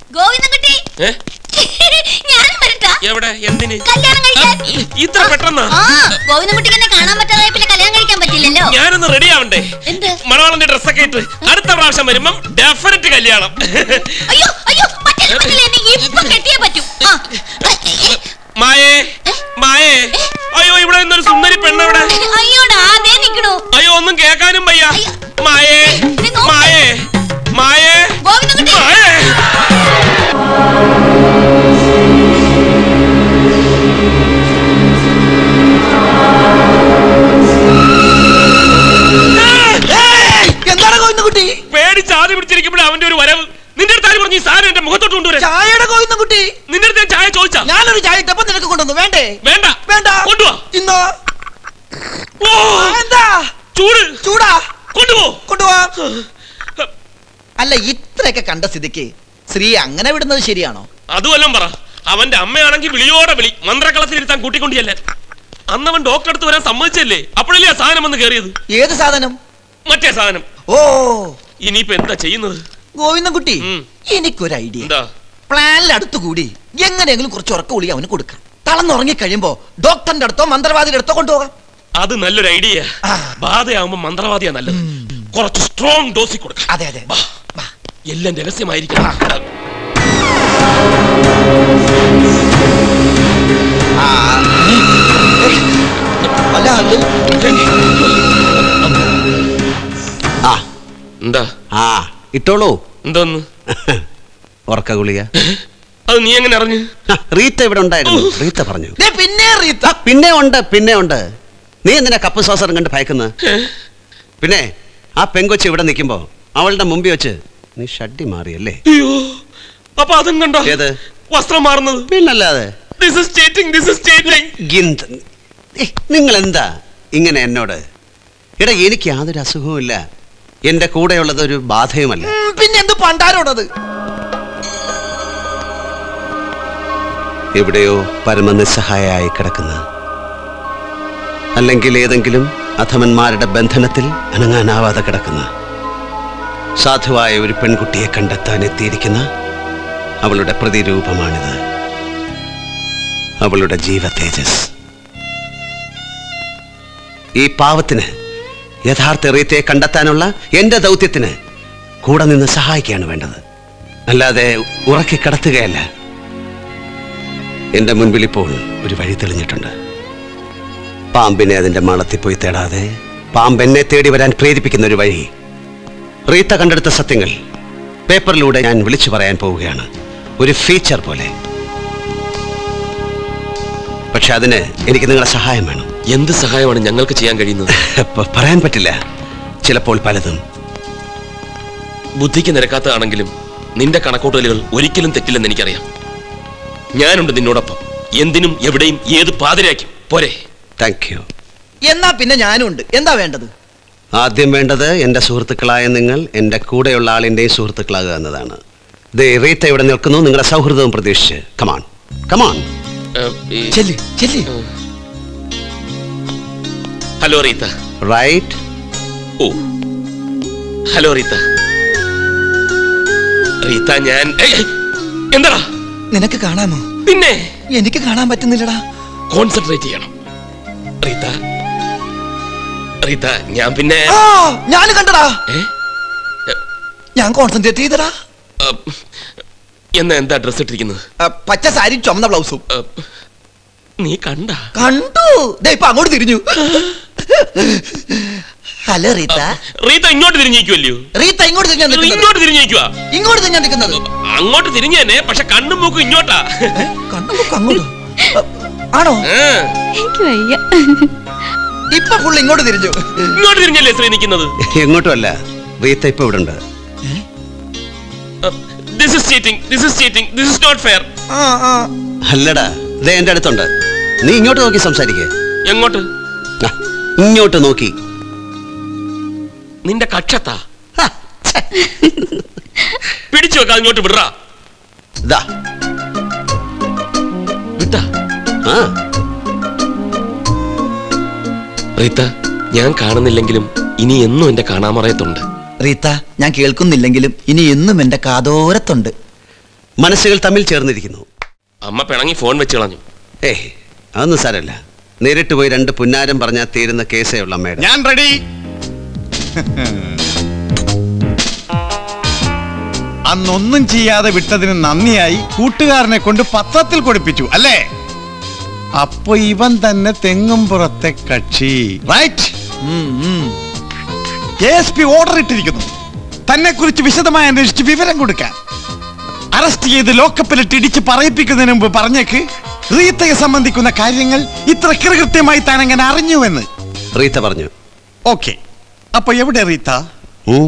ഗോവിന്ദൻകുട്ടി ഏ? ഞാനും വരട്ടാ എവിടെ എന്തിന് കല്യാണം കഴിക്കാൻ ഇത്ര പെട്ടെന്ന് ആ ഗോവിന്ദൻകുട്ടിക്ക് എന്നെ കാണാൻ പറ്റാതെ പിന്നെ കല്യാണം കഴിക്കാൻ പറ്റില്ലല്ലോ ഞാനൊന്ന് റെഡി ആവണ്ടേ എന്ത് മണവാളന്റെ ഡ്രസ്സൊക്കെ ഇട്ട് അടുത്ത പ്രാവശ്യം വരുമ്പം ഡെഫിനറ്റ് കല്യാണം അയ്യോ അയ്യോ പറ്റില്ല പറ്റില്ല എന്നെ ഇപ്പൊ കെട്ടിയേ പറ്റൂ ആ. മായേ മായേ അയ്യോ ഇവിടെ നിന്നൊരു സുന്ദരി പെണ്ണെവിടെ അയ്യോടാ അതേ നിക്കണു അയ്യോ ഒന്നും കേൾക്കാനും വയ്യ അയ്യോ. മായേ നീ നോക്ക്. മായേ മായേ ഗോവിന്ദൻകുട്ടി മായേ എന്താണ് ഗോവിന്ദൻകുട്ടി പേടിച്ച് ആദ്യം പിടിച്ചിരിക്കുമ്പോഴേ അവന്റെ ഒരു വരവ് നിന്റെ അടുത്ത് ആര് പറഞ്ഞു ഈ സാധനം എന്റെ മുഖത്തോട്ട് കൊണ്ടുവരാൻ ചായയുടെ ഗോവിന്ദൻകുട്ടി നിന്റെ അടുത്ത് ഞാൻ ചായ ചോദിച്ചാ ഞാനൊരു ചായ ഇട്ടപ്പോ നിനക്ക് കൊണ്ടുവന്നു വേണ്ടേ വേണ്ട വേണ്ട കൊണ്ടുവാ ഇന്നോ ഓ ആ, എന്താ ചൂട് ചൂടാ കൊണ്ടുപോ കൊണ്ടുപോവാ അല്ല ഇത്രയൊക്കെ കണ്ട സ്ഥിതിക്ക് ശ്രീ അങ്ങനെ വിടുന്നത് ശരിയാണോ അതുവല്ലം പറ അവന്റെ അമ്മയാണെങ്കിൽ വിളിയോടെ വിളി മന്ത്രക്കളത്തിലിരുത്താൻ കൂട്ടിക്കൊണ്ടിയല്ലേ അന്നവൻ ഡോക്ടർ അടുത്ത് വരാൻ സമ്മതിച്ചല്ലേ അപ്പോഴല്ലേ ആ സാധനം വന്ന് കയറിയത് ഏത് സാധനം മറ്റേ സാധനം ഓ ഇനിയിപ്പോ എന്താ ചെയ്യുന്നത് ഗോവിന്ദൻകുട്ടി ഉം. എനിക്കൊരു ഐഡിയ എന്താ പ്ലാനിൽ അടുത്തുകൂടി എങ്ങനെയെങ്കിലും കുറച്ച് ഉറക്ക ഗുളിക അവന് കൊടുക്കാം തളർന്നുറങ്ങി കഴിയുമ്പോ ഡോക്ടറിന്റെ അടുത്തോ മന്ത്രവാദിയുടെ അടുത്തോ കൊണ്ടുപോകാം അത് നല്ലൊരു ഐഡിയ ആ. ബാധയാവുമ്പോ മന്ത്രവാദിയാ നല്ലത് കുറച്ച് സ്ട്രോങ് ഡോസിൽ കൊടുക്കാം അതെ അതെ വാ. വാ. എല്ലാം രഹസ്യമായിരിക്കണം ആ. അല്ല അത് ആ എന്താ ആ ഇട്ടോളൂ എന്തോന്ന് ഉറക്ക ഗുളിക അത് നീ എങ്ങനെ അറിഞ്ഞു ആ, റീത്ത ഇവിടെ ഉണ്ടായിരുന്നു റീത്ത പറഞ്ഞു ദേ പിന്നെ റീത്ത ആ, പിന്നെ ഉണ്ട് പിന്നെ ഉണ്ട് നീ എന്തിനാ കപ്പ് ശ്വാസം കണ്ട് ഭയക്കുന്നത് പിന്നെ ആ പെങ്കൊച്ച് ഇവിടെ നിൽക്കുമ്പോ അവളുടെ മുമ്പിൽ വെച്ച് നീ ഷഡ്ഡി മാറിയല്ലേ അയ്യോ അപ്പൊ അതും കണ്ടോ ഏത് വസ്ത്രം മാറുന്നത് പിന്നല്ലാതെ this is cheating this is cheating നിങ്ങൾ എന്താ ഇങ്ങനെ എന്നോട് എടാ എനിക്ക് യാതൊരു അസുഖവുമില്ല എന്റെ കൂടെയുള്ളത് ഒരു ബാധയുമല്ല ഉം, പിന്നെ എന്ത് പണ്ടാരോടത് എവിടെയോ പരമനിസ്സഹായായി കിടക്കുന്ന അല്ലെങ്കിൽ ഏതെങ്കിലും അധമന്മാരുടെ ബന്ധനത്തിൽ അനങ്ങാനാവാതെ കിടക്കുന്ന സാധുവായ ഒരു പെൺകുട്ടിയെ കണ്ടെത്താൻ എത്തിയിരിക്കുന്ന അവളുടെ പ്രതിരൂപമാണിത് അവളുടെ ജീവ തേജസ് ഈ പാവത്തിന് യഥാർത്ഥ റീത്തയെ കണ്ടെത്താനുള്ള എന്റെ ദൗത്യത്തിന് കൂടെ നിന്ന് സഹായിക്കുകയാണ് വേണ്ടത് അല്ലാതെ ഉറക്കി കിടത്തുകയല്ല എന്റെ മുൻപിൽ ഇപ്പോൾ ഒരു വഴി തെളിഞ്ഞിട്ടുണ്ട് പാമ്പിനെ അതിന്റെ മാളത്തിൽ പോയി തേടാതെ പാമ്പ് എന്നെ തേടി വരാൻ പ്രേരിപ്പിക്കുന്ന ഒരു വഴി റീത്ത കണ്ടെടുത്ത സത്യങ്ങൾ പേപ്പറിലൂടെ ഞാൻ വിളിച്ചു പറയാൻ പോവുകയാണ് ഒരു ഫീച്ചർ പോലെ പക്ഷെ അതിന് എനിക്ക് നിങ്ങളുടെ സഹായം വേണം എന്ത് സഹായമാണ് ഞങ്ങൾക്ക് ചെയ്യാൻ കഴിയുന്നത് പ- പറയാൻ പറ്റില്ല ചിലപ്പോൾ പലതും ബുദ്ധിക്ക് നിരക്കാത്തതാണെങ്കിലും നിന്റെ കണക്കൂട്ടലുകൾ ഒരിക്കലും തെറ്റില്ലെന്ന് എനിക്കറിയാം ഞാനുണ്ട് നിന്നോടൊപ്പം എന്തിനും എവിടെയും ഏത് പാതിരാക്കും പോരെ താങ്ക് യു എന്നാ പിന്നെ ഞാനും ഉണ്ട് എന്താ വേണ്ടത് ആദ്യം വേണ്ടത് എൻ്റെ സുഹൃത്തുക്കളായ നിങ്ങൾ എൻ്റെ കൂടെയുള്ള ആളിൻ്റെയും സുഹൃത്തുക്കളാകുക എന്നതാണ് ദേ റീത്ത ഇവിടെ നിൽക്കുന്നു നിങ്ങളുടെ സൗഹൃദവും പ്രതീക്ഷിച്ച് കമാൺ കമാൺ ഏഹ്, ഈ- ചെല്ലി ചെല്ലി hello Rita right oh hello Rita Rita ഞാൻ ഏയ്, എന്താടാ നിനക്ക് കാണാമോ പിന്നെ എനിക്ക് കാണാൻ പറ്റുന്നില്ലടാ കോൺസെൻട്രേറ്റ് ചെയ്യണം റീത്ത റീത്ത ഞാൻ പിന്നെ ആ ഞാൻ കണ്ടടാ ഏ? ഞാൻ കോൺസെൻട്രേറ്റ് ചെയ്തടാ ഏഹ്, എന്നാ എന്താ ഡ്രസ് ഇട്ടിരിക്കുന്നത് ആ, പച്ച സാരി ചുമന്ന ബ്ലൗസും ഏഹ്, നീ കണ്ട കണ്ടു ദേ ഇപ്പൊ അങ്ങോട്ട് തിരിഞ്ഞു ഹലോ റീത്ത റീത്ത ഇങ്ങോട്ട് തിരിഞ്ഞേക്കുമല്ലയോ റീത്ത ഇങ്ങോട്ട് തിരിഞ്ഞാ നിൽക്കുന്നത് ഇങ്ങോട്ട് തിരിഞ്ഞേക്കുവാ ഇങ്ങോട്ട് തിരിഞ്ഞാ നിൽക്കുന്നത് അങ്ങോട്ട് തിരിഞ്ഞു തന്നെ പക്ഷെ കണ്ണും മൂക്കും ഇങ്ങോട്ടാ ഏ, കണ്ടു നോക്ക് അങ്ങോട്ടോ ആ, ആണോ ഏ, എനിക്ക് വയ്യ ഇപ്പൊ ഫുൾ ഇങ്ങോട്ട് തിരിഞ്ഞു ഇങ്ങോട്ട് തിരിഞ്ഞല്ലേ ശ്രീ നിൽക്കുന്നത് എങ്ങോട്ടും അല്ല റീത്ത ഇപ്പോൾ ഇവിടെ ഉണ്ട് this is cheating this is cheating this is not fair ആ ആ അല്ലടാ ദേ എൻ്റെ അടുത്തുണ്ട് നീ ഇങ്ങോട്ട് നോക്കി സംസാരിക്കേ എങ്ങോട്ട് ഇങ്ങോട്ട് നോക്കി നിന്റെ കക്ഷത്താ ഹ, ഛെ, പിടിച്ചു വെക്കാ ഇങ്ങോട്ട് വിടറാ ദാ വിട്ടാ ആ റീത്ത ഞാൻ കാണുന്നില്ലെങ്കിലും ഇനി എന്നും എന്റെ കാണാമറയത്തുണ്ട് റീത്ത ഞാൻ കേൾക്കുന്നില്ലെങ്കിലും ഇനി എന്നും എന്റെ കാതോരത്തുണ്ട് മനസ്സുകൾ തമ്മിൽ ചേർന്നിരിക്കുന്നു അമ്മ പിണങ്ങി ഫോൺ വെച്ച് കളഞ്ഞു ഏ അതൊന്നും സാരല്ല നേരിട്ട് പോയി രണ്ട് പുന്നാരം പറഞ്ഞാൽ തീരുന്ന കേസേ ഉള്ള അമ്മയുടെ ഞാൻ റെഡി അന്നൊന്നും ചെയ്യാതെ വിട്ടതിന് നന്ദിയായി കൂട്ടുകാരനെ കൊണ്ട് പത്രത്തിൽ കൊടുപ്പിച്ചു അല്ലേ അപ്പൊ ഇവൻ തന്നെ തെങ്ങും പുറത്തെ കക്ഷി റൈറ്റ് എസ് പി ഓർഡർ ഇട്ടിരിക്കുന്നു തന്നെ കുറിച്ച് വിശദമായി അന്വേഷിച്ച് വിവരം കൊടുക്കാൻ അറസ്റ്റ് ചെയ്ത് ലോക്കപ്പിലിട്ട് ഇടിച്ച് പറയിപ്പിക്കുന്നതിന് മുമ്പ് പറഞ്ഞേക്ക് റീത്തയെ സംബന്ധിക്കുന്ന കാര്യങ്ങൾ ഇത്ര കൃത്യമായി താൻ എങ്ങനെ അറിഞ്ഞുവെന്ന് റീത്ത പറഞ്ഞു ഓക്കെ അപ്പൊ എവിടെ റീത്ത ഉം.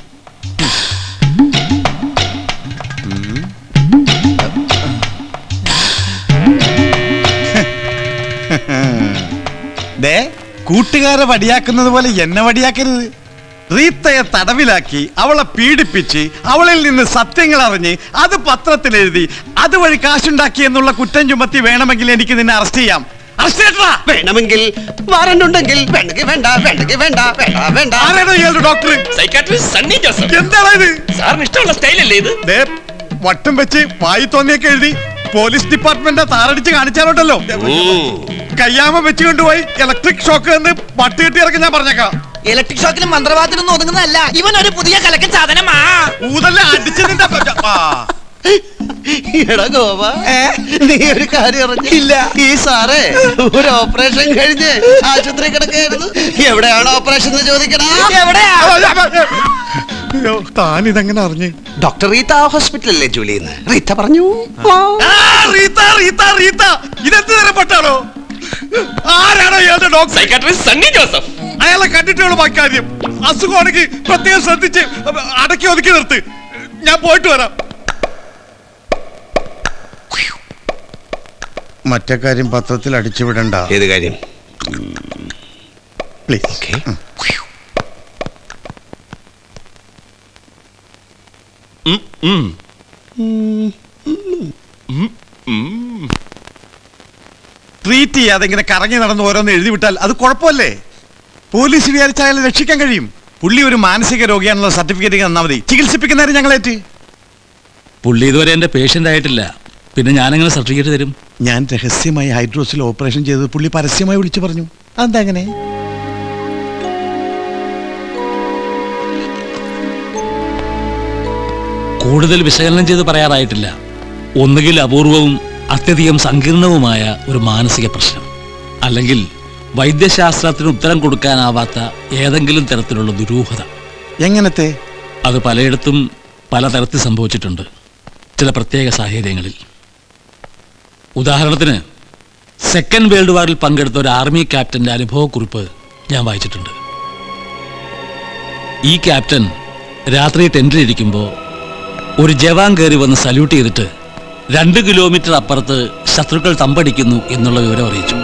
ദേ കൂട്ടുകാരെ വടിയാക്കുന്നത് പോലെ എന്നെ വടിയാക്കരുത് റീത്തയെ തടവിലാക്കി അവളെ പീഡിപ്പിച്ച് അവളിൽ നിന്ന് സത്യങ്ങൾ അറിഞ്ഞ് അത് പത്രത്തിൽ എഴുതി അതുവഴി കാശുണ്ടാക്കി എന്നുള്ള കുറ്റം ചുമത്തി വേണമെങ്കിൽ എനിക്ക് നിന്നെ അറസ്റ്റ് ചെയ്യാം അറസ്റ്റ് ചെയ്യട്ടാ വേണമെങ്കിൽ വാറണ്ടുണ്ടെങ്കിൽ വേണ്ടെങ്കിൽ വേണ്ട വേണ്ടെങ്കിൽ വേണ്ട വേണ്ട വേണ്ട ആരാണോ ഇയാളുടെ ഡോക്ടർ സൈക്കാട്രിസ്റ്റ് സണ്ണി ജോസഫ് എന്താണ് ഇത് സാറിന് ഇഷ്ടമുള്ള സ്റ്റൈലല്ലേ ഇത് ദേ വട്ടം വെച്ച് വായി തോന്നിയൊക്കെ എഴുതി പോലീസ് ഡിപ്പാർട്ട്മെന്റ് താറടിച്ച് കാണിച്ചാലുണ്ടല്ലോ ഉം. കയ്യാമ വെച്ച് കൊണ്ടുപോയി ഇലക്ട്രിക് ഷോക്ക് എന്ന് പട്ടി കെട്ടി ഇറക്കി ഞാൻ പറഞ്ഞേക്കാം ഇലക്ട്രിക് ഷോക്കിലും മന്ത്രവാദത്തിനും ഒതുങ്ങുന്നതല്ല ഇവൻ ഒരു പുതിയ കലക്കൻ സാധനമാ ഊതല്ല അടിച്ചതിന്റെ ആ. എടാ ഗോപ നീ ഒരു കാര്യം അറിഞ്ഞില്ല ഈ സാറേ ഒരു ഓപ്പറേഷൻ കഴിഞ്ഞ് ആശുപത്രി കിടക്കായിരുന്നു എവിടെയാണ് ഓപ്പറേഷൻ എന്ന് ചോദിക്കണ എവിടെയാ അയ്യോ, താൻ ഇതെങ്ങനെ അറിഞ്ഞ് ഡോക്ടർ റീത്ത ഹോസ്പിറ്റലല്ലേ ജോലി ചെയ്യുന്നത് റീത്ത പറഞ്ഞു ആ, റീത്ത റീത്ത റീത്ത ഇതെന്ത് തരം പെട്ടാണോ ആരാണോ ഇയാളുടെ ഡോക്ടർ സൈക്കാട്രിസ്റ്റ് സണ്ണി ജോസഫ് അയാളെ കണ്ടിട്ടുള്ള ബാക്കി കാര്യം അസുഖമാണെങ്കിൽ പ്രത്യേകം ശ്രദ്ധിച്ച് അടക്കി ഒതുക്കി നിർത്ത് ഞാൻ പോയിട്ട് വരാം മറ്റേ കാര്യം പത്രത്തിൽ അടിച്ചുവിടണ്ട ഏത് കാര്യം പ്ലീസ് ഓക്കെ ഉം, ഉം. ട്രീറ്റ് ചെയ്യാതെ ഇങ്ങനെ കറങ്ങി നടന്ന് ഓരോന്ന് എഴുതി വിട്ടാൽ അത് കുഴപ്പമല്ലേ പോലീസ് വിചാരിച്ച അയാളെ രക്ഷിക്കാൻ കഴിയും പുള്ളി ഒരു മാനസിക രോഗിയാണെന്നുള്ള സർട്ടിഫിക്കറ്റ് തന്നാൽ മതി ചികിത്സിപ്പിക്കുന്നവരെ ഞങ്ങളേറ്റ് പുള്ളി ഇതുവരെ എൻ്റെ പേഷ്യൻ്റ് ആയിട്ടില്ല പിന്നെ ഞാനെങ്ങനെ സർട്ടിഫിക്കറ്റ് തരും ഞാൻ രഹസ്യമായി ഹൈഡ്രോസിൽ ഓപ്പറേഷൻ ചെയ്തത് പുള്ളി പരസ്യമായി വിളിച്ചു പറഞ്ഞു അതെന്താ അങ്ങനെ കൂടുതൽ വിശകലനം ചെയ്ത് പറയാറായിട്ടില്ല ഒന്നുകിൽ അപൂർവവും അത്യധികം സങ്കീർണവുമായ ഒരു മാനസിക പ്രശ്നം അല്ലെങ്കിൽ വൈദ്യശാസ്ത്രത്തിന് ഉത്തരം കൊടുക്കാനാവാത്ത ഏതെങ്കിലും തരത്തിലുള്ള ദുരൂഹത എങ്ങനത്തെ അത് പലയിടത്തും പലതരത്തിൽ സംഭവിച്ചിട്ടുണ്ട് ചില പ്രത്യേക സാഹചര്യങ്ങളിൽ ഉദാഹരണത്തിന് സെക്കൻഡ് വേൾഡ് വാറിൽ പങ്കെടുത്ത ഒരു ആർമി ക്യാപ്റ്റന്റെ അനുഭവക്കുറിപ്പ് ഞാൻ വായിച്ചിട്ടുണ്ട് ഈ ക്യാപ്റ്റൻ രാത്രി ടെന്റിലിരിക്കുമ്പോൾ ഒരു ജവാൻ കയറി വന്ന് സല്യൂട്ട് ചെയ്തിട്ട് രണ്ട് കിലോമീറ്റർ അപ്പുറത്ത് ശത്രുക്കൾ തമ്പടിക്കുന്നു എന്നുള്ള വിവരം അറിയിച്ചു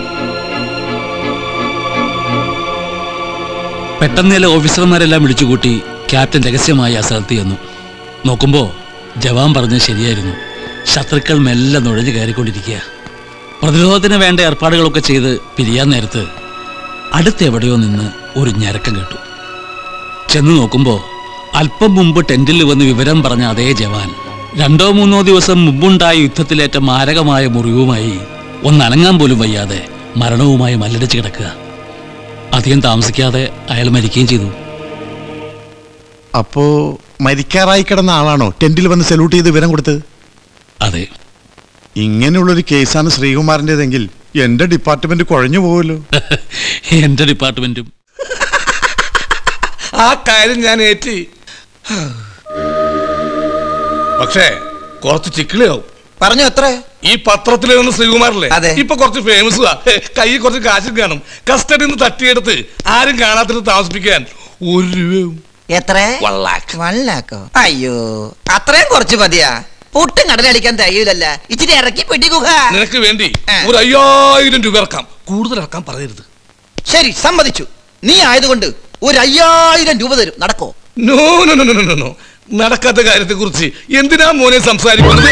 പെട്ടെന്ന് ചില ഓഫീസർമാരെല്ലാം വിളിച്ചുകൂട്ടി ക്യാപ്റ്റൻ രഹസ്യമായി ആ സ്ഥലത്ത് ചെന്നു നോക്കുമ്പോൾ ജവാൻ പറഞ്ഞത് ശരിയായിരുന്നു ശത്രുക്കൾ മെല്ലെ നുഴഞ്ഞു കയറിക്കൊണ്ടിരിക്കുക പ്രതിരോധത്തിന് വേണ്ട ഏർപ്പാടുകളൊക്കെ ചെയ്ത് പിരിയാൻ നേരത്ത് അടുത്തെവിടെയോ നിന്ന് ഒരു ഞരക്കം കേട്ടു ചെന്ന് നോക്കുമ്പോൾ അല്പം മുമ്പ് ടെന്റിൽ വന്ന് വിവരം പറഞ്ഞ അതേ ജവാൻ രണ്ടോ മൂന്നോ ദിവസം മുമ്പുണ്ടായ യുദ്ധത്തിലേറ്റ മാരകമായ മുറിവുമായി ഒന്നനങ്ങാൻ പോലും വയ്യാതെ മരണവുമായി മല്ലടിച്ച് കിടക്കുക അധികം താമസിക്കാതെ അയാൾ മരിക്കുകയും ചെയ്തു അപ്പോ മരിക്കാറായി കിടന്ന ആളാണോ ടെന്റിൽ വന്ന് സല്യൂട്ട് ചെയ്ത് വിവരം കൊടുത്തത് അതെ ഇങ്ങനെയുള്ളൊരു കേസാണ് ശ്രീകുമാറിൻ്റെതെങ്കിൽ എന്റെ ഡിപ്പാർട്ട്മെന്റ് കുഴഞ്ഞു പോകുമല്ലോ എൻ്റെ ഡിപ്പാർട്ട്മെന്റും ആ കാര്യം ഞാൻ ഏറ്റി പക്ഷേ കുറച്ച് ചിക്കിളിയാവും പറഞ്ഞു എത്ര ഈ പത്രത്തിൽ വന്ന ശ്രീകുമാറില്ലേ അതെ. ഇപ്പൊ കുറച്ച് ഫേമസ് കയ്യിൽ കുറച്ച് കാശും കാണും കസ്റ്റഡിയിൽ നിന്ന് തട്ടിയെടുത്ത് ആരും കാണാത്തിട്ട് താമസിപ്പിക്കാൻ ഒരു രൂപയും എത്ര One lakh. വൺ ലാക്കോ അയ്യോ അത്രയും കുറച്ച് മതിയാ പുട്ടും കടലടിക്കാൻ തയ്യൂലല്ല ഇച്ചിരി ഇറക്കി പിടിക്കുക നിനക്ക് വേണ്ടി ആ. ഒരു അയ്യായിരം രൂപ ഇറക്കാം കൂടുതൽ ഇറക്കാൻ പറയരുത് ശരി സമ്മതിച്ചു നീ ആയതുകൊണ്ട് ഒരു അയ്യായിരം രൂപ തരും നടക്കോ no no no no no no നടക്കാത്ത കാര്യത്തെ കുറിച്ച് എന്തിനാ മോനെ സംസാരിക്കുന്നത്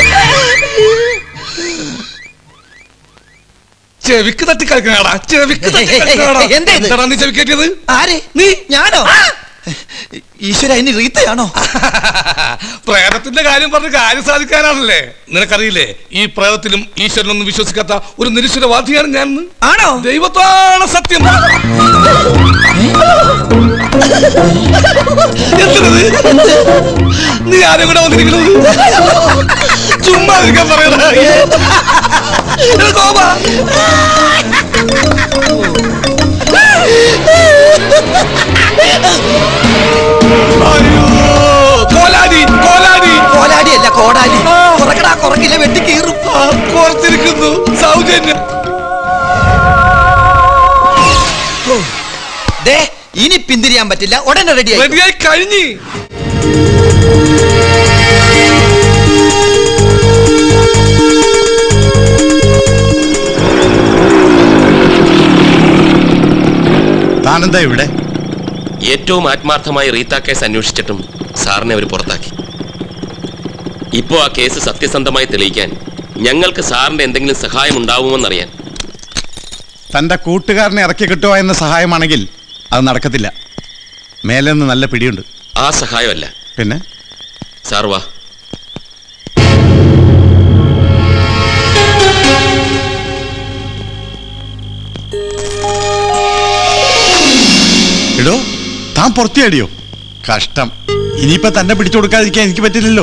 ചെവിക്ക് തട്ടി കളിക്കണാടാ ചെവിക്ക് തട്ടി കളിക്കണാടാ എന്താ ഇത്? എന്താടാ നീ ചെവി കയറ്റിയത് ആര് നീ ഞാനോ ഈശ്വര ഇനി റീത്തയാണോ പ്രേതത്തിന്റെ കാര്യം പറഞ്ഞ് കാര്യം സാധിക്കാനാണല്ലേ നിനക്കറിയില്ലേ ഈ പ്രേതത്തിലും ഈശ്വരനൊന്നും വിശ്വസിക്കാത്ത ഒരു നിരീശ്വരവാദിയാണ് ഞാൻ ആണോ ദൈവത്താണ് സത്യം എന്തിനത്? നീ ആരും കൂടെ വന്നിരിക്കുന്നത് ചുമ്മാ ഇരിക്കാൻ പറയണ കോപ അയ്യോ കോലാടി കോലാടി കോലാടിയല്ല കോടാലി കുറക്കടാ കുറക്കില്ല വെട്ടി കീറും ആ, കോർത്തിരിക്കുന്നു സൗജന്യം ദേ ഇനി പിന്തിരിയാൻ പറ്റില്ല ഉടനെ റെഡി റെഡിയായി കഴിഞ്ഞ് താനെന്താ ഇവിടെ ഏറ്റവും ആത്മാർത്ഥമായി റീത്ത കേസ് അന്വേഷിച്ചിട്ടും സാറിനെ അവർ പുറത്താക്കി ഇപ്പോ ആ കേസ് സത്യസന്ധമായി തെളിയിക്കാൻ ഞങ്ങൾക്ക് സാറിന്റെ എന്തെങ്കിലും സഹായം ഉണ്ടാവുമെന്നറിയാൻ തന്റെ കൂട്ടുകാരനെ ഇറക്കി കിട്ടുക എന്ന സഹായമാണെങ്കിൽ അത് നടക്കത്തില്ല മേലെ നിന്ന് നല്ല പിടിയുണ്ട് ആ സഹായമല്ല പിന്നെ സാർ വാ എടോ താൻ പുറത്തിയാടിയോ കഷ്ടം ഇനിയിപ്പോ തന്നെ പിടിച്ചു കൊടുക്കാതിരിക്കാൻ എനിക്ക് പറ്റില്ലല്ലോ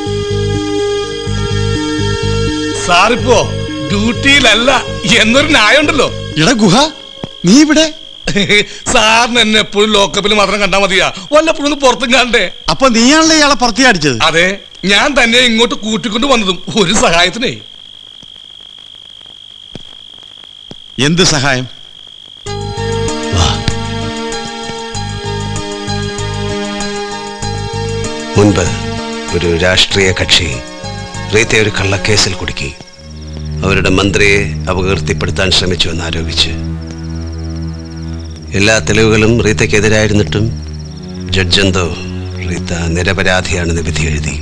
സാറിപ്പോ ഡ്യൂട്ടിയിലല്ല എന്നൊരു ന്യായമുണ്ടല്ലോ എടാ ഗുഹ നീ ഇവിടെ സാറിന് എന്നെ എപ്പോഴും ലോക്കപ്പിൽ മാത്രം കണ്ടാ മതിയാ വല്ലപ്പോഴും ഒന്ന് പുറത്തും കാണണ്ടേ അപ്പൊ നീയാണല്ലോ ഇയാളെ പുറത്തിയാടിച്ചത് അതെ ഞാൻ തന്നെ ഇങ്ങോട്ട് കൂട്ടിക്കൊണ്ട് വന്നതും ഒരു സഹായത്തിനേ എന്ത് സഹായം മുൻപ് ഒരു രാഷ്ട്രീയ കക്ഷി റീത്തെ ഒരു കള്ളക്കേസിൽ കുടുക്കി അവരുടെ മന്ത്രിയെ അപകീർത്തിപ്പെടുത്താൻ ശ്രമിച്ചു എന്നാരോപിച്ച് എല്ലാ തെളിവുകളും റീത്തയ്ക്കെതിരായിരുന്നിട്ടും ജഡ്ജെന്തോ റീത്ത നിരപരാധിയാണെന്ന് വിധി എഴുതി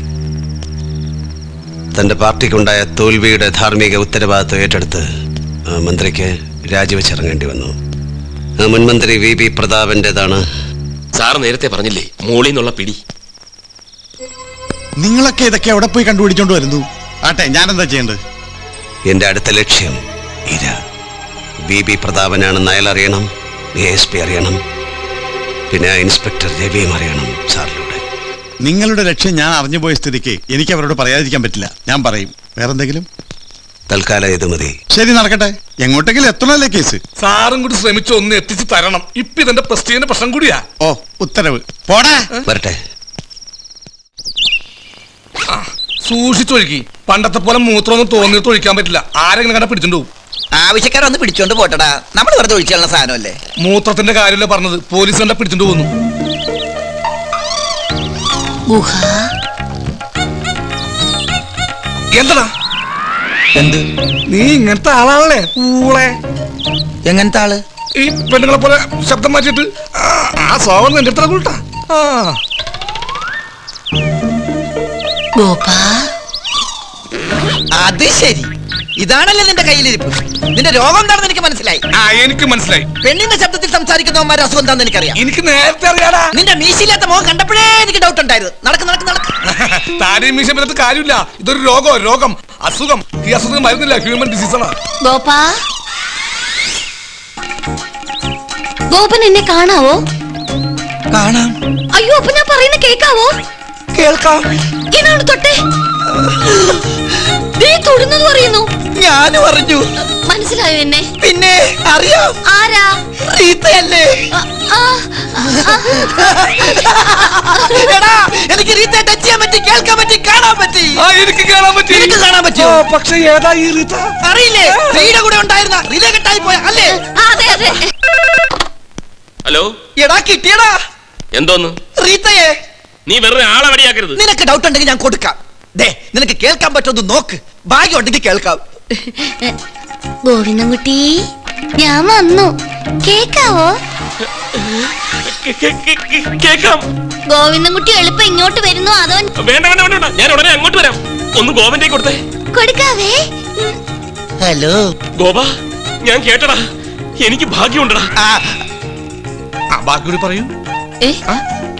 തന്റെ പാർട്ടിക്കുണ്ടായ തോൽവിയുടെ ധാർമ്മിക ഉത്തരവാദിത്വം ഏറ്റെടുത്ത് ആ മന്ത്രിക്ക് രാജിവെച്ചിറങ്ങേണ്ടി വന്നു ആ മുൻമന്ത്രി വി പി പ്രതാപൻ്റെതാണ് സാർ നേരത്തെ പറഞ്ഞില്ലേ മോളിൽ നിന്നുള്ള പിടി നിങ്ങളൊക്കെ ഇതൊക്കെ എവിടെ പോയി കണ്ടുപിടിച്ചോണ്ട് വരുന്നു ആട്ടെ ഞാനെന്താ ചെയ്യേണ്ടത് എന്റെ അടുത്ത ലക്ഷ്യം ഇര ബി ബി പ്രതാപനാണെന്ന് അയാൾ അറിയണം എ എസ് പി അറിയണം പിന്നെ ആ ഇൻസ്പെക്ടർ രവിയും അറിയണം സാറിലൂടെ നിങ്ങളുടെ ലക്ഷ്യം ഞാൻ അറിഞ്ഞുപോയ സ്ഥിതിക്ക് എനിക്ക് അവരോട് പറയാതിരിക്കാൻ പറ്റില്ല ഞാൻ പറയും വേറെന്തെങ്കിലും തൽക്കാലം ഇത് മതി ശരി നടക്കട്ടെ എങ്ങോട്ടെങ്കിലും എത്തണല്ലേ കേസ് സാറും കൂടി ശ്രമിച്ച് ഒന്ന് എത്തിച്ചു തരണം ഇപ്പൊ ഇതെന്റെ പ്രസ്റ്റീജിന്റെ പ്രശ്നം കൂടിയാ ഓ ഉത്തരവ് പോടാ വരട്ടെ സൂക്ഷിച്ചൊഴുക്കി പണ്ടത്തെ പോലെ മൂത്രമൊന്നും തോന്നിയിട്ട് ഒഴിക്കാൻ പറ്റില്ല ആരെങ്കിലും കണ്ട പിടിച്ചോണ്ട് പോകും ആവശ്യക്കാരൊന്ന് പിടിച്ചോണ്ട് പോട്ടടാ നമ്മൾ വെറുതെ ഒഴിച്ചുള്ള സാധനമല്ലേ മൂത്രത്തിന്റെ കാര്യമല്ലേ പറഞ്ഞത് പോലീസ് കണ്ട പിടിച്ചോണ്ട് പോകുന്നു ഗുഹ എന്താ എന്ത് നീ ഇങ്ങനത്തെ ആളാണല്ലേ ഊളെ എങ്ങനത്തെ ആള് ഈ പെണ്ണുങ്ങളെ പോലെ ശബ്ദം മാറ്റിയിട്ട് ആ, ആ സ്വഭാവം എന്റെ അടുത്ത കൂട്ടാ ആ ഗോപാ അത് ശരി ഇതാണല്ലേ നിന്റെ കയ്യിലിരിപ്പ് നിന്റെ രോഗം എന്താണെന്ന് എനിക്ക് മനസ്സിലായി ആ എനിക്ക് മനസ്സിലായി പെണ്ണിന്റെ ശബ്ദത്തിൽ സംസാരിക്കുന്നവന്മാരുടെ അസുഖം എന്താണെന്ന് എനിക്കറിയാം എനിക്ക് നേരത്തെ അറിയാടാ നിന്റെ മീശയില്ലാത്ത മുഖം കണ്ടപ്പോഴേ എനിക്ക് ഡൗട്ട് ഉണ്ടായിരുന്നു നടക്ക് നടക്ക് നടക്ക് താരയും മീശ പറ്റത്ത് കാര്യമില്ല ഇതൊരു രോഗം രോഗം അസുഖം ഈ അസുഖം മരുന്നില്ല ഹ്യൂമൻ ഡിസീസാണ് ഗോപാ ഗോപൻ എന്നെ കാണാവോ കാണാം അയ്യോ അപ്പൊ ഞാൻ പറയുന്ന കേക്കാവോ കേൾക്കാം ഇതാണ് തൊട്ടെ നീ തൊടുന്നത് പറയുന്നു ഞാനും അറിഞ്ഞു മനസ്സിലായോ എന്നെ പിന്നെ അറിയാം ആരാ റീത്തയല്ലേ ആ, ആ, ആ, എടാ എനിക്ക് റീത്തയെ ടച്ച് ചെയ്യാൻ പറ്റി കേൾക്കാൻ പറ്റി കാണാൻ പറ്റി ആ എനിക്ക് കാണാൻ പറ്റി നിനക്ക് കാണാൻ പറ്റുമോ? ആ, പക്ഷേ ഏതാ ഈ റീത്ത അറിയില്ലേ റീയുടെ കൂടെ ഉണ്ടായിരുന്ന റിലേ കെട്ടായി പോയ അല്ലേ ആ, അതെ അതെ ഹലോ എടാ കിട്ടിയടാ എന്തോന്ന് റീത്തയെ നീ വെറുതെ ആളെ വടിയാക്കരുത് നിനക്ക് ഡൗട്ട് ഉണ്ടെങ്കിൽ ഞാൻ കൊടുക്കാം ദേ നിനക്ക് കേൾക്കാൻ പറ്റുമെന്ന് നോക്ക് ഭാഗ്യം ഉണ്ടെങ്കിൽ കേൾക്കാം ഗോവിന്ദൻകുട്ടി ഞാൻ വന്നു കേക്കാവോ കേ- കേ- കേ- കേ- കേക്കാം ഗോവിന്ദൻകുട്ടി എളുപ്പം ഇങ്ങോട്ട് വരുന്നു അതോ വേണ്ട വേണ്ട വേണ്ട വേണ്ട. ഞാൻ ഉടനെ അങ്ങോട്ട് വരാം ഒന്ന് ഗോപന്റെ കൊടുത്തേ കൊടുക്കാവേ ഹലോ ഗോപ ഞാൻ കേട്ടടാ എനിക്ക് ഭാഗ്യമുണ്ടടാ ആ ആ ബാക്കി കൂടി പറയൂ ഏ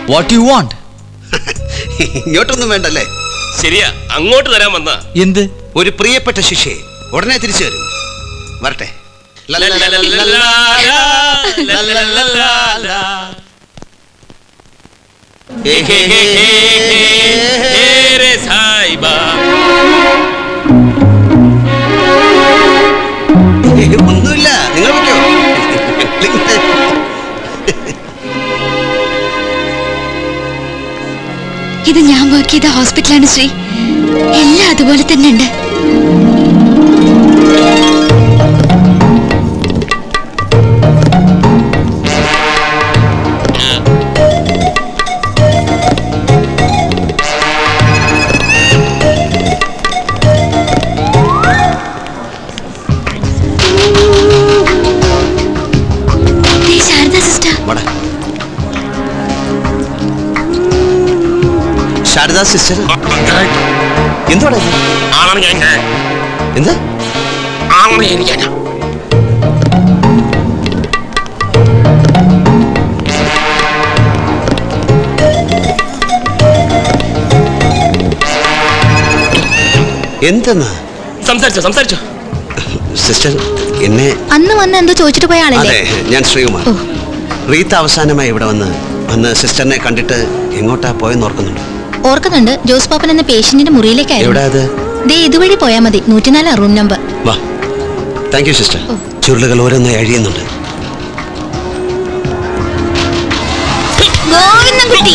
വാട്ട് യു വാണ്ട് ഇങ്ങോട്ടൊന്നും വേണ്ടല്ലേ ശരിയാ അങ്ങോട്ട് തരാൻ വന്ന എന്ത് ഒരു പ്രിയപ്പെട്ട ശിഷ്യയെ ഉടനെ തിരിച്ചു വരും വരട്ടെ ഹേ, ഹേ, ഹേ, ഹേ, ഹേ. സായിബാ ഏ, ഒന്നുമില്ല നിങ്ങൾ പറ്റോ ഇത് ഞാൻ വർക്ക് ചെയ്ത ഹോസ്പിറ്റലാണ് ശ്രീ എല്ലാം അതുപോലെ തന്നെ ഉണ്ട് ദേ, ശാരദ സിസ്റ്റർ വാടാ. ശാരദ സിസ്റ്റർ എന്തുവാടാ ഇത്? ആളാണ് ഞാൻ എന്ത് ആളാണ് എനിക്ക് എന്തെന്ന് സംസാരിച്ചോ സംസാരിച്ചോ സിസ്റ്റർ എന്നെ അന്ന് വന്ന് എന്തോ ചോദിച്ചിട്ട് പോയ അതെ ആളല്ലേ ഞാൻ ശ്രീകുമാർ ഓ. റീത്ത അവസാനമായി ഇവിടെ വന്ന് വന്ന് സിസ്റ്ററിനെ കണ്ടിട്ട് എങ്ങോട്ടാ പോയെന്ന് ഓർക്കുന്നുണ്ട് ഓർക്കുന്നുണ്ട് ജോസ് പാപ്പൻ എന്ന പേഷ്യന്റിന്റെ മുറിയിലേക്കായിരുന്നു എവിടെ അത് ദേ ഇതുവഴി പോയാ മതി നൂറ്റിനാല് റൂം നമ്പർ വാ താങ്ക് യു സിസ്റ്റർ ഓ. ചുരുളുകൾ ഓരോന്നായി അഴിയുന്നുണ്ട് ഗോവിന്ദൻകുട്ടി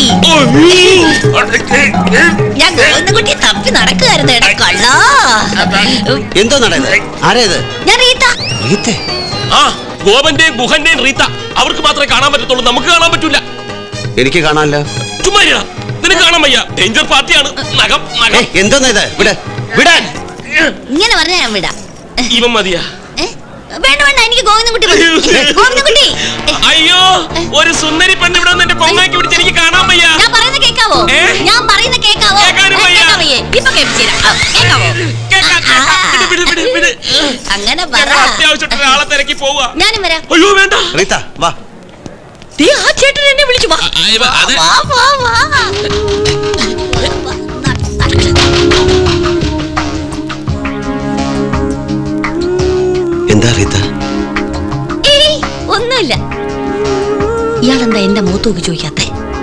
ഞാൻ ഗോവിന്ദൻകുട്ടി തപ്പി നടക്കുകയായിരുന്നു എടാ കള്ളാ എന്തോ നടയത് ആരേത് ഞാൻ റീത്ത റീത്തെ ആ ഗോപന്റെയും ഗുഹന്റെയും റീത്ത അവർക്ക് മാത്രമേ കാണാൻ പറ്റത്തുള്ളൂ നമുക്ക് കാണാൻ പറ്റൂല എനിക്ക് കാണാനല്ലോ ചുമ്മാ ഇരിടാ. നിനക്ക് കാണാൻ വയ്യ ഡേഞ്ചർ പാർട്ടിയാണ് നഖം ഏ നഖം എന്തോന്നാ ഇത് വിട് വിടാൻ ഇങ്ങനെ പറഞ്ഞാ ഞാൻ വിടാം ഇവൻ മതിയാ ഏ? വേണ്ട വേണ്ട എനിക്ക് ഗോവിന്ദൻകുട്ടി മതി. ഗോവിന്ദൻകുട്ടി ഏ, അയ്യോ ഒരു സുന്ദരി പെണ്ണ് ഇവിടെ വന്ന് എന്റെ കൊങ്ങാക്കി പിടിച്ച് എനിക്ക് കാണാൻ വയ്യ ഞാൻ പറയുന്ന കേക്കാവോ ഏ? ഞാൻ പറയുന്ന കേക്കാവോ കേൾക്കാനും ഏ, വയ്യ. കേൾക്കാൻ വയ്യേ? ഇപ്പൊ കേൾപ്പിച്ചുതരാം. ആ, കേൾക്കാവോ കേക്കാം, കേക്കാം. വിട്, വിട്, വിട്, വിട്. അങ്ങനെ പറ ഞങ്ങൾ അത്യാവശ്യമായിട്ട് ഒരാളെ തിരക്കി പോവുക ഞാനും വരാം അയ്യോ വേണ്ട റീത്ത വാ ദേ, ആ ചേട്ടൻ എന്നെ വിളിച്ചു വാ ആ, ഇവ, അത് വാ വാ വാ എന്താ റീത്ത ഏയ് ഒന്നുമില്ല ഇയാളെന്താ എന്റെ മൂത്ത് നോക്കി ചോദിക്കാത്തെ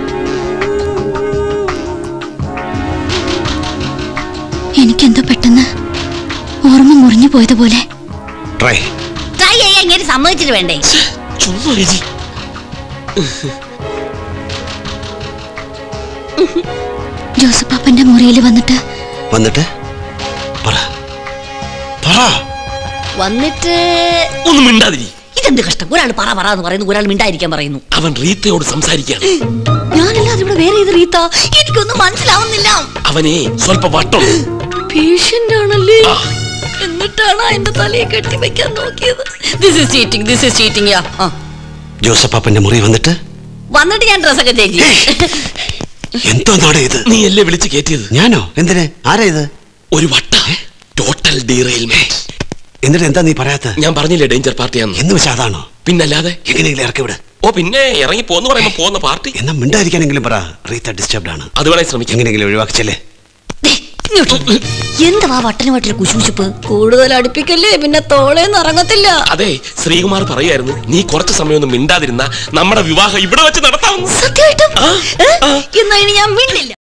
എനിക്കെന്തോ പെട്ടെന്ന് ഓർമ്മ മുറിഞ്ഞു പോയതുപോലെ ട്രൈ ട്രൈ ചെയ്യാൻ ഇങ്ങനെ സമ്മതിച്ചിട്ട് വേണ്ടേ ചുമ്മാ ഇരി. ജോസപ്പാപ്പന്റെ മുറിയിൽ വന്നിട്ട് വന്നിട്ട് പറ പറ വന്നിട്ട് ഒന്നും മിണ്ടാതിരി ഇതെന്ത് കഷ്ടം ഒരാൾ പറ പറ എന്ന് പറയുന്നു ഒരാൾ മിണ്ടായിരിക്കാൻ പറയുന്നു അവൻ റീത്തയോട് സംസാരിക്കുകയാണ് ഞാനല്ലാതെ ഇവിടെ വേറെ ഏത് റീത്ത എനിക്കൊന്നും മനസ്സിലാവുന്നില്ല അവനെ സ്വല്പ വട്ടം പേഷ്യന്റ് ആണല്ലേ ആ. എന്നിട്ടാണ് എന്റെ തലയെ കെട്ടി വെക്കാൻ നോക്കിയത് this is cheating this is cheating yeah ആ. ജോസപ്പാപ്പന്റെ മുറി വന്നിട്ട് വന്നിട്ട് ഞാൻ ഡ്രസ്സൊക്കെ ചേഞ്ച് ചെയ്യും എന്തോ നാടേ ഇത് നീ അല്ലേ വിളിച്ച് കയറ്റിയത് ഞാനോ എന്തിന് ആരാ ഇത് ഒരു വട്ട ടോട്ടൽ ഡീറെയിൽമെന്റ് എന്നിട്ട് എന്താ നീ പറയാത്ത ഞാൻ പറഞ്ഞില്ലേ ഡേഞ്ചർ പാർട്ടിയാന്ന് എന്ന് വെച്ചാ അതാണോ പിന്നല്ലാതെ എങ്ങനെയെങ്കിലും ഇറക്കി വിട് ഓ പിന്നെ ഇറങ്ങി പോന്ന് പറയുമ്പോ പോകുന്ന പാർട്ടി എന്നാ മിണ്ടായിരിക്കാനെങ്കിലും പറ റീത്ത ഡിസ്റ്റർബ്ഡ് ആണ് അത് വേണേ ശ്രമിക്കാം എങ്ങനെയെങ്കിലും ഒഴിവാക്കിച്ചല്ലേ ദേ, ഇങ്ങോട്ട് വരൂ. എന്തുവാ വട്ടനുമായിട്ടൊരു കുശുകുശുപ്പ് കൂടുതൽ അടുപ്പിക്കല്ലേ പിന്നെ തോളേന്ന് ഇറങ്ങത്തില്ല അതെ ശ്രീകുമാർ പറയായിരുന്നു നീ കുറച്ച് സമയമൊന്നും മിണ്ടാതിരുന്ന നമ്മുടെ വിവാഹം ഇവിടെ വെച്ച് നടത്താമെന്ന് സത്യമായിട്ടും ആ, ഏ? ആ. എന്നാ ഇനി ഞാൻ മിണ്ടില്ല